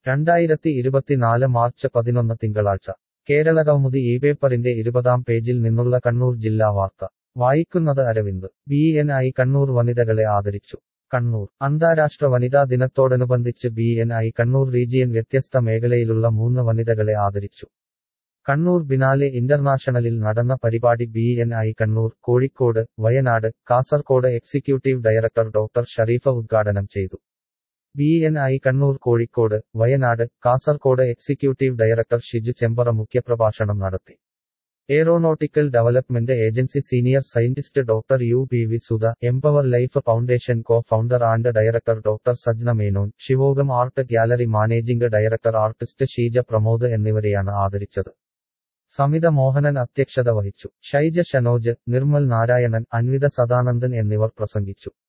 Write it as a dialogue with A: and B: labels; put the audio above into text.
A: രണ്ടായിരത്തി ഇരുപത്തിനാല് മാർച്ച് പതിനൊന്ന് തിങ്കളാഴ്ച കേരള കൗമുദി ഈ പേപ്പറിന്റെ ഇരുപതാം പേജിൽ നിന്നുള്ള കണ്ണൂർ ജില്ലാ വാർത്ത വായിക്കുന്നത് Aravind B N I Kannur വനിതകളെ ആദരിച്ചു കണ്ണൂർ അന്താരാഷ്ട്ര വനിതാ ദിനത്തോടനുബന്ധിച്ച് B N I Kannur region വ്യത്യസ്ത മേഖലയിലുള്ള മൂന്ന് വനിതകളെ ആദരിച്ചു കണ്ണൂർ ബിനാലെ ഇന്റർനാഷണലിൽ നടന്ന പരിപാടി B N I Kannur Kozhikode Wayanad Kasaragod executive director doctor Sharifa ഉദ്ഘാടനം ചെയ്തു B N I Kannur Kozhikode Wayanad Kasaragod executive director Shiju Chembara മുഖ്യപ്രഭാഷണം നടത്തി aeronautical development agency senior scientist doctor U P V Sudha empower life foundation co founder and director doctor Sajna Menon Shivoham art gallery managing director artist Sheeja Pramod എന്നിവരെയാണ് ആദരിച്ചത് സമിത മോഹനൻ അധ്യക്ഷത വഹിച്ചു ഷൈജ ഷനോജ് നിർമ്മൽ നാരായണൻ അൻവിത സദാനന്ദൻ എന്നിവർ പ്രസംഗിച്ചു